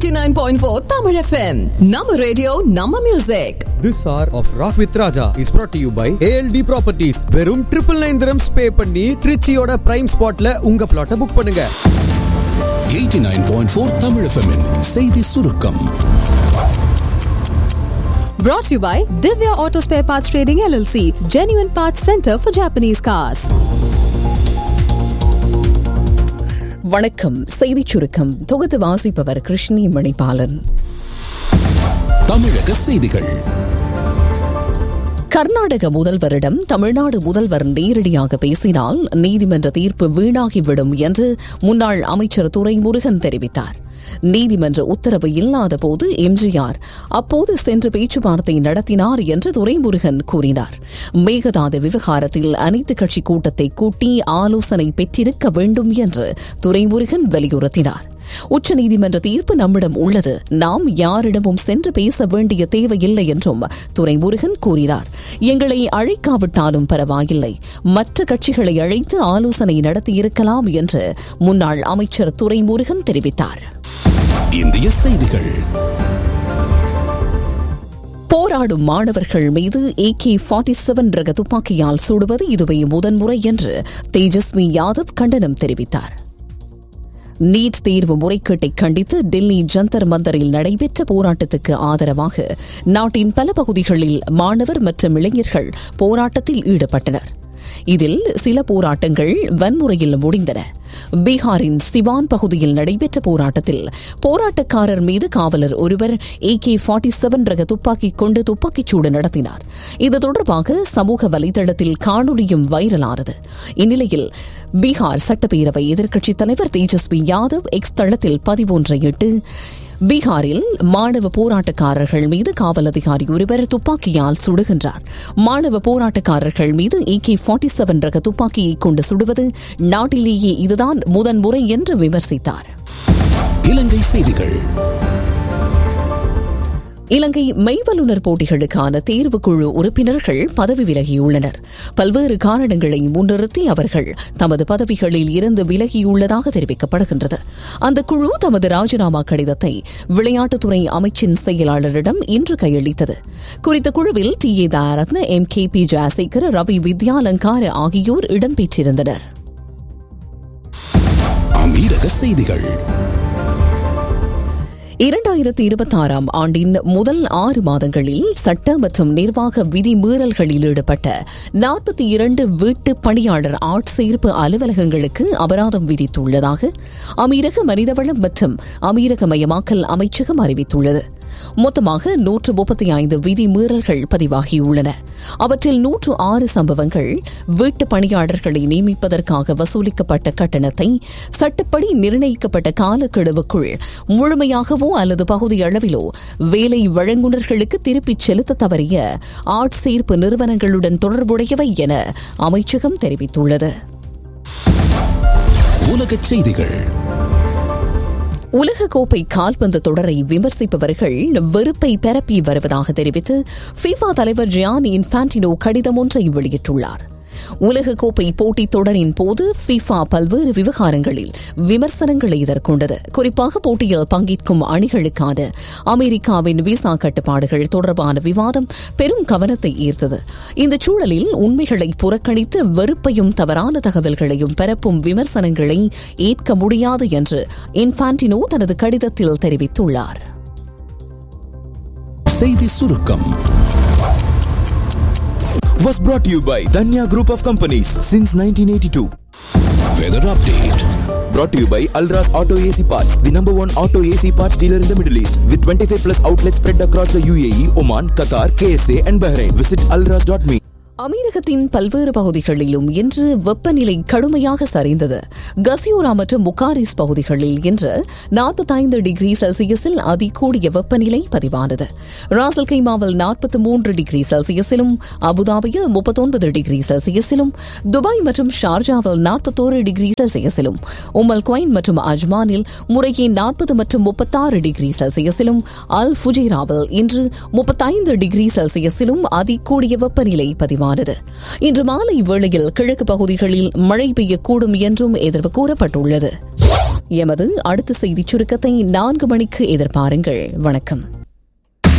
89.4 Tamil FM. Nama radio, Nama music. This hour of Rock with Raja is brought to you by ALD Properties. வெறும் triple nine terms pay பண்ணி திருச்சியோட prime ஸ்பாட்ல உங்க பிளாட்டை book பண்ணுங்க 89.4 Tamil FM -இன் செய்தி சுருக்கம் Brought to you by Divya Auto Spare Parts Trading LLC, genuine parts center for Japanese cars. வணக்கம் செய்திச் சுருக்கம் தொகுத்து வாசிப்பவர் கிருஷ்ணி மணிபாலன் தமிழக செய்திகள் கர்நாடக முதல்வரிடம் தமிழ்நாடு முதல்வர் நேரடியாக பேசினால் நீதிமன்ற தீர்ப்பு வீணாகிவிடும் என்று முன்னாள் அமைச்சர் துரைமுருகன் தெரிவித்தார் நீதிமன்ற உத்தரவு இல்லாத போது எம்ஜிஆர் அப்போது சென்று பேச்சுவார்த்தை நடத்தினார் என்று துரைமுருகன் கூறினார் மேகதாது விவகாரத்தில் அனைத்து கட்சி கூட்டத்தை கூட்டி ஆலோசனை பெற்றிருக்க வேண்டும் என்று துரைமுருகன் வலியுறுத்தினார் உச்சநீதிமன்ற தீர்ப்பு நம்மிடம் உள்ளது நாம் யாரிடமும் சென்று பேச வேண்டிய தேவையில்லை என்றும் துரைமுருகன் கூறினார் எங்களை அழைக்காவிட்டாலும் பரவாயில்லை மற்ற கட்சிகளை அழைத்து ஆலோசனை நடத்தியிருக்கலாம் என்று முன்னாள் அமைச்சர் துரைமுருகன் தெரிவித்தார் இந்திய செய்திகள் போராடும் மாணவர்கள் மீது ஏகே ஃபார்ட்டி செவன் ரக துப்பாக்கியால் சுடுவது இதுவே முதன்முறை என்று தேஜஸ்வி யாதவ் கண்டனம் தெரிவித்தார் நீட் தேர்வு முறைகேட்டை கண்டித்து டெல்லி ஜந்தர் மந்தரில் நடைபெற்ற போராட்டத்துக்கு ஆதரவாக நாட்டின் பல பகுதிகளில் மாணவர் மற்றும் இளைஞர்கள் போராட்டத்தில் ஈடுபட்டனர் இதில் சில போராட்டங்கள் வன்முறையில் முடிந்தன பீகாரின் சிவான் பகுதியில் நடைபெற்ற போராட்டத்தில் போராட்டக்காரர் மீது காவலர் ஒருவர் ஏ கே ஃபார்ட்டி செவன் ரக துப்பாக்கி கொண்டு துப்பாக்கிச்சூடு நடத்தினார் இது தொடர்பாக சமூக வலைதளத்தில் காணொலியும் வைரலானது இந்நிலையில் பீகார் சட்டப்பேரவை எதிர்க்கட்சித் தலைவர் தேஜஸ்வி யாதவ் எக்ஸ் தளத்தில் பதிவொன்றையிட்டு பீகாரில் மாணவ போராட்டக்காரர்கள் மீது காவல் அதிகாரி ஒருவர் துப்பாக்கியால் சுடுகின்றார் மாணவ போராட்டக்காரர்கள் மீது ஏ கே ஃபார்ட்டி செவன் ரக துப்பாக்கியை கொண்டு சுடுவது நாட்டிலேயே இதுதான் முதன்முறை என்று விமர்சித்தார் இலங்கை செய்திகள் இலங்கை மெய்வல்லுநர் போட்டிகளுக்கான தேர்வுக்குழு உறுப்பினர்கள் பதவி விலகியுள்ளனர் பல்வேறு காரணங்களை முன்னிறுத்தி அவர்கள் தமது பதவிகளில் இருந்து விலகியுள்ளதாக தெரிவிக்கப்படுகின்றது அந்த குழு தமது ராஜினாமா கடிதத்தை விளையாட்டுத்துறை அமைச்சின் செயலாளரிடம் இன்று கையளித்தது குறித்த குழுவில் டி ஏ தாரத்ன M K B Jayasekar Ravi Vidyalankara ஆகியோர் இடம்பெற்றிருந்தனர் அமீரக செய்திகள் இரண்டாயிரத்தி இருபத்தி ஆறாம் ஆண்டின் முதல் ஆறு மாதங்களில் சட்ட மற்றும் நிர்வாக விதிமீறல்களில் ஈடுபட்ட நாற்பத்தி இரண்டு வீட்டு பணியாளர் ஆட்சேர்ப்பு அலுவலகங்களுக்கு அபராதம் விதித்துள்ளதாக அமீரக மனிதவளம் மற்றும் அமீரகமயமாக்கல் அமைச்சகம் அறிவித்துள்ளது மொத்தமாக நூற்று முப்பத்தி ஐந்து விதிமீறல்கள் பதிவாகியுள்ளன அவற்றில் நூற்று ஆறு சம்பவங்கள் வீட்டு பணியாளர்களை நியமிப்பதற்காக வசூலிக்கப்பட்ட கட்டணத்தை சட்டப்படி நிர்ணயிக்கப்பட்ட காலக்கெடுவுக்குள் முழுமையாகவோ அல்லது பகுதி அளவிலோ வேலை வழங்குநர்களுக்கு திருப்பிச் செலுத்த தவறிய ஆட்சேர்ப்பு நிறுவனங்களுடன் தொடர்புடையவை என அமைச்சகம் தெரிவித்துள்ளது உலகச் செய்திகள் உலகக்கோப்பை கால்பந்து தொடரை விமர்சிப்பவர்கள் வெறுப்பை பரப்பி வருவதாக தெரிவித்து ஃபிஃபா தலைவர் ஜியானி இன்ஃபான்டினோ கடிதம் ஒன்றை வெளியிட்டுள்ளார் உலகக்கோப்பை போட்டித் தொடரின் போது ஃபிஃபா பல்வேறு விவகாரங்களில் விமர்சனங்களை எதிர்கொண்டது குறிப்பாக போட்டியில் பங்கேற்கும் அணிகளுக்கான அமெரிக்காவின் விசா கட்டுப்பாடுகள் தொடர்பான விவாதம் பெரும் கவனத்தை ஈர்த்தது இந்த சூழலில் உண்மைகளை புறக்கணித்து வெறுப்பையும் தவறான தகவல்களையும் பரப்பும் விமர்சனங்களை ஏற்க முடியாது என்று இன்ஃபான்டினோ தனது கடிதத்தில் தெரிவித்துள்ளார் செய்தி சுருக்கம் Was brought to you by Danya Group of Companies since 1982. Weather update Brought to you by Alras Auto AC Parts, the number one auto AC parts dealer in the Middle East, with 25 plus outlets spread across the UAE, Oman, Qatar, KSA, and Bahrain. Visit alras.me. அமீரகத்தின் பல்வேறு பகுதிகளிலும் இன்று வெப்பநிலை கடுமையாக சரிந்தது கசியோரா மற்றும் முக்காரிஸ் பகுதிகளில் இன்று நாற்பத்தைந்து டிகிரி செல்சியஸில் அதிகூடிய வெப்பநிலை பதிவானது ராசல் கைமாவில் நாற்பத்தி மூன்று டிகிரி செல்சியஸிலும் அபுதாபியில் முப்பத்தொன்பது டிகிரி செல்சியஸிலும் துபாய் மற்றும் ஷார்ஜாவில் நாற்பத்தோரு டிகிரி செல்சியஸிலும் உமல் குவைன் மற்றும் அஜ்மானில் முறையே நாற்பது மற்றும் முப்பத்தாறு டிகிரி செல்சியஸிலும் அல் ஃபுஜேராவில் இன்று முப்பத்தைந்து டிகிரி செல்சியஸிலும் அதிகூடிய வெப்பநிலை பதிவானது இன்று மாலை வேளையில் கிழக்கு பகுதிகளில் மழை பெய்யக்கூடும் என்றும் எதிர்வு கூறப்பட்டுள்ளது எமது அடுத்த செய்திச் சுருக்கத்தை நான்கு மணிக்கு எதிர்பாருங்கள் வணக்கம்